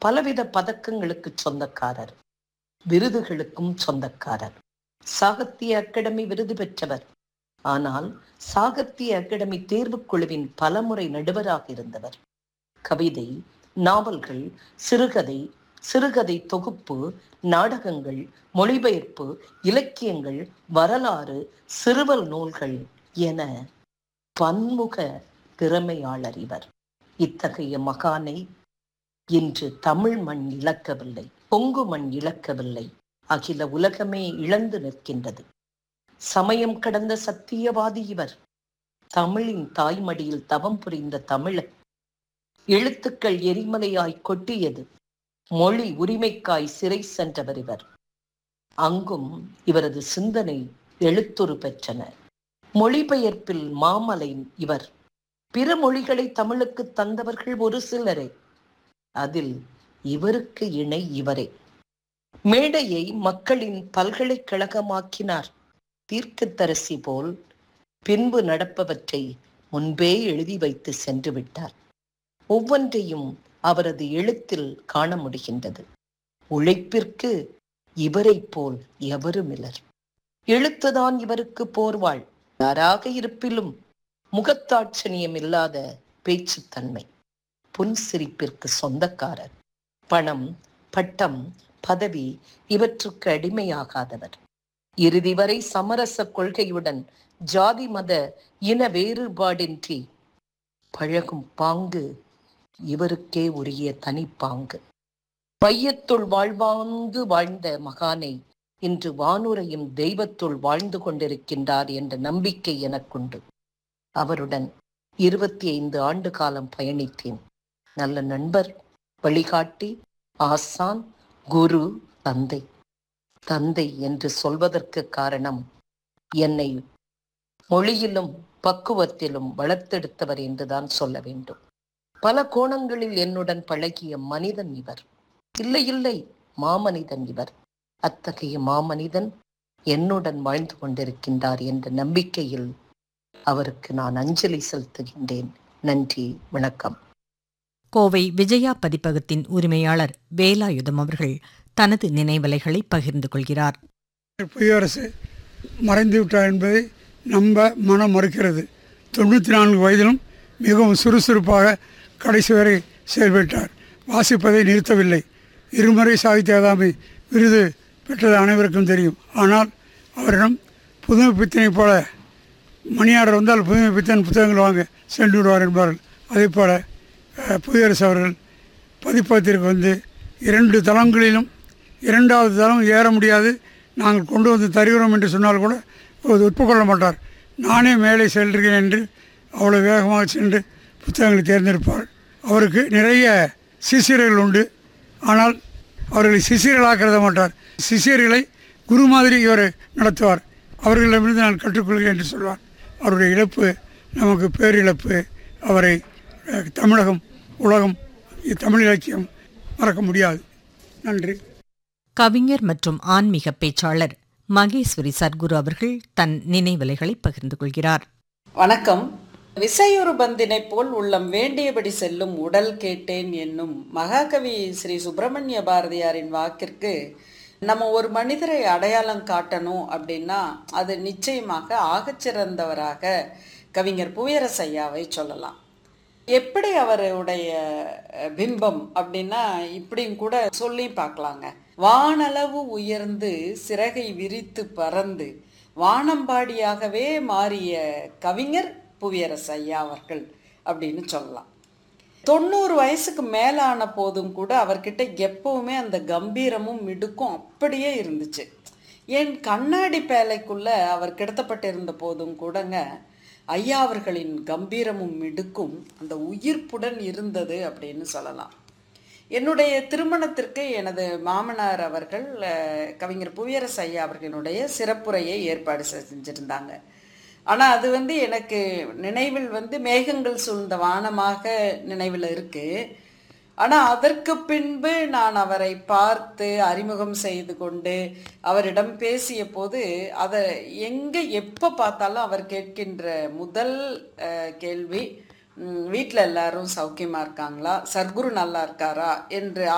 பலவித பதக்கங்களுக்கு சொந்தக்காரர் விருதுகளுக்கும் சொந்தக்காரர் சாகித்ய அகாடமி விருது பெற்றவர் ஆனால் சாகித்ய அகாடமி தேர்வுக்குழுவின் பலமுறை நடுவராக இருந்தவர் கவிதை நாவல்கள் சிறுகதை சிறுகதை தொகுப்பு நாடகங்கள் மொழிபெயர்ப்பு இலக்கியங்கள் வரலாறு சிறுவல் நூல்கள் என பன்முக திறமையாளர் இவர் இத்தகைய மகானை இன்று தமிழ் மண் இழக்கவில்லை பொங்கு மண் இழக்கவில்லை அகில உலகமே இழந்து நிற்கின்றது சமயம் கடந்த சத்தியவாதி இவர் தமிழின் தாய்மடியில் தவம் புரிந்த தமிழர் எழுத்துக்கள் எரிமலையாய் கொட்டியது மொழி உரிமைக்காய் சிறை சென்றவர் இவர் அங்கும் இவரது சிந்தனை எழுத்துரு பெற்றன மொழிபெயர்ப்பில் மாமலை இவர் பிற மொழிகளை தமிழுக்கு தந்தவர்கள் ஒரு சிலரே அதில் இவருக்கு இணை இவரே மேடையை மக்களின் பல்கலைக்கழகமாக்கினார் தீர்க்கத்தரசி போல் பின்பு நடப்பவற்றை முன்பே எழுதி வைத்து சென்று விட்டார் ஒவ்வொன்றையும் அவரது எழுத்தில் காண முடிகின்றது உழைப்பிற்கு இவரைப் போல் எவருமிலர் எழுத்துதான் இவருக்கு போர்வாள் யாராக இருப்பிலும் முகத்தாட்சணியம் இல்லாத பேச்சுத்தன்மை புன்சிரிப்பிற்கு சொந்தக்காரர் பணம் பட்டம் பதவி இவற்றுக்கு அடிமையாகாதவர் இறுதி வரை சமரச கொள்கையுடன் ஜாதி மத இன வேறுபாடின்றி பழகும் பாங்கு இவருக்கே உரிய தனிப்பாங்கு மையத்துள் வாழ்வாங்கு வாழ்ந்த மகானை இன்று வானுரையும் தெய்வத்துள் வாழ்ந்து கொண்டிருக்கின்றார் என்ற நம்பிக்கை எனக்குண்டு அவருடன் இருபத்தி ஐந்து ஆண்டு காலம் பயணித்தேன் நல்ல நண்பர் வழிகாட்டி ஆசான் குரு தந்தை தந்தை என்று சொல்வதற்கு காரணம் என்னை மொழியிலும் பக்குவத்திலும் வளர்த்தெடுத்தவர் என்றுதான் சொல்ல வேண்டும் பல கோணங்களில் என்னுடன் பழகிய மனிதன் இவர் இல்லை இல்லை மாமனிதன் இவர் அத்தகைய மாமனிதன் என்னுடன் வாழ்ந்து கொண்டிருக்கின்றார் என்ற நம்பிக்கையில் அவருக்கு நான் அஞ்சலி செலுத்துகின்றேன் நன்றி வணக்கம் கோவை விஜயா பதிப்பகத்தின் உரிமையாளர் வேலாயுதம் அவர்கள் தனது நினைவலைகளை பகிர்ந்து கொள்கிறார் புயரசு மறைந்து விட்டார் என்பதை நம்ப மனம் மறுக்கிறது தொண்ணூற்றி நான்கு வயதிலும் மிகவும் சுறுசுறுப்பாக கடைசி வரை செயல்பட்டார் வாசிப்பதை நிறுத்தவில்லை இருமுறை சாகித்ய அகாதமி விருது பெற்றது அனைவருக்கும் தெரியும் ஆனால் அவரிடம் புதுமை பித்தனை போல மணியாளர் வந்தால் புதுமை பித்தன் புத்தகங்கள் வாங்க சென்று விடுவார் என்பார்கள் அதே போல் அஹ், புவியரசு அவர்கள் பதிப்பகத்திற்கு வந்து இரண்டு தளங்களிலும் இரண்டாவது தளம் ஏற முடியாது நாங்கள் கொண்டு வந்து தருகிறோம் என்று சொன்னால் கூட அது ஒப்புக்கொள்ள மாட்டார் நானே மேலே செல்கிறேன் என்று அவ்வளோ வேகமாக சென்று புத்தகங்களை தேர்ந்தெடுப்பார் அவருக்கு நிறைய சிசியர்கள் உண்டு ஆனால் அவர்களை சிசியர்களாக்கிறத மாட்டார் சிசியர்களை குரு மாதிரி இவர் நடத்துவார் அவர்களிடமிருந்து நான் கற்றுக்கொள்கிறேன் என்று சொல்வார் அவருடைய இழப்பு நமக்கு பேரிழப்பு அவரை அஹ், தமிழகம் உலகம் தமிழ் இலக்கியம் மறக்க முடியாது நன்றி கவிஞர் மற்றும் ஆன்மீக பேச்சாளர் மகேஸ்வரி சர்க்குரு அவர்கள் தன் நினைவலைகளை பகிர்ந்து கொள்கிறார் வணக்கம் விசையொரு பந்தினை போல் உள்ளம் வேண்டியபடி செல்லும் உடல் கேட்டேன் என்னும் மகாகவி ஸ்ரீ சுப்பிரமணிய பாரதியாரின் வாக்கிற்கு நம்ம ஒரு மனிதரை அடையாளம் காட்டணும் அப்படின்னா அது நிச்சயமாக ஆகச்சிறந்தவராக கவிஞர் புயரசு ஐயாவை சொல்லலாம் எப்படி அவருடைய அஹ், பிம்பம் அப்படின்னா இப்படியும் கூட சொல்லி பார்க்கலாங்க வானளவு உயர்ந்து சிறகை விரித்து பறந்து வானம்பாடியாகவே மாறிய கவிஞர் புவியரசு ஐயா அவர்கள் அப்படின்னு சொல்லலாம் தொண்ணூறு வயசுக்கு மேலான போதும் கூட அவர்கிட்ட எப்பவுமே அந்த கம்பீரமும் மிடுக்கும் அப்படியே இருந்துச்சு ஏன் கண்ணாடி பேலைக்குள்ள அவர் கிடத்தப்பட்டிருந்த போதும் கூடங்க ஐயா அவர்களின் கம்பீரமும் மிடுக்கும் அந்த உயிர்ப்புடன் இருந்தது அப்படின்னு சொல்லலாம் என்னுடைய திருமணத்திற்கு எனது மாமனார் அவர்கள் அஹ், கவிஞர் புவியரசு ஐயா அவர்களுடைய சிறப்புரையை ஏற்பாடு செஞ்சுருந்தாங்க ஆனால் அது வந்து எனக்கு நினைவில் வந்து மேகங்கள் சூழ்ந்த வானமாக நினைவில் இருக்கு ஆனால் அதற்கு பின்பு நான் அவரை பார்த்து அறிமுகம் செய்து கொண்டு அவரிடம் பேசிய போது அதை எங்கே எப்போ பார்த்தாலும் அவர் கேட்கின்ற முதல் அஹ், கேள்வி வீட்டில் எல்லாரும் சௌக்கியமாக இருக்காங்களா சர்க்குரு நல்லா இருக்காரா என்று